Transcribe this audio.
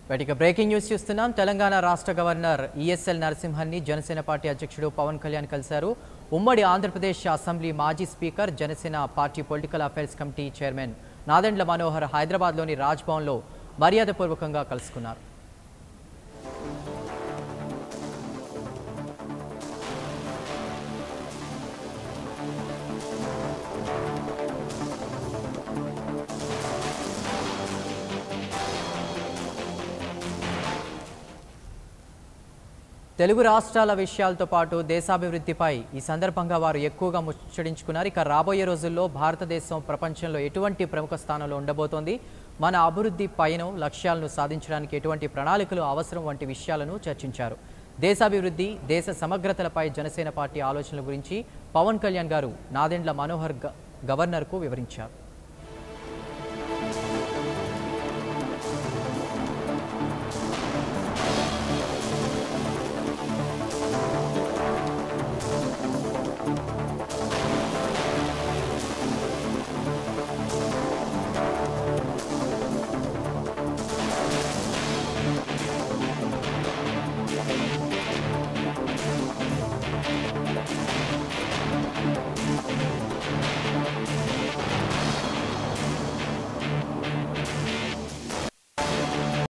బయటిక breaking news చూస్తున్నాం తెలంగాణ రాష్ట్ర governor ESL నరసింహన్ని జనసేన పార్టీ అధ్యక్షుడు పవన్ కళ్యాణ్ కలిశారు ఉమ్మడి ఆంధ్రప్రదేశ్ అసెంబ్లీ మాజీ speaker Janasena party political affairs committee chairman Nadendla Manohar హైదరాబాద్లోని రాజ్భవన్లో మర్యాదపూర్వకంగా కలుసుకున్నారు తెలుగు రాష్ట్రాల విషయాలతో పాటు దేశాభివృద్ధిపై ఈ సందర్భంగా వారు ఎక్కువగా ముచ్చడించుకున్నారు ఇక రాబోయే రోజుల్లో భారతదేశం ప్రపంచంలో ఎటువంటి ప్రముఖ స్థానంలో ఉండబోతోంది మన అభివృద్ధి పైన లక్ష్యాలను సాధించడానికి ఎటువంటి ప్రణాళికలు అవసరం వంటి విషయాలను చర్చించారు దేశాభివృద్ధి దేశ సమగ్రతలపై జనసేన పార్టీ ఆలోచనల గురించి పవన్ కళ్యాణ్ గారు నాదెండ్ల మనోహర్ గ- గవర్నర్కు వివరించారు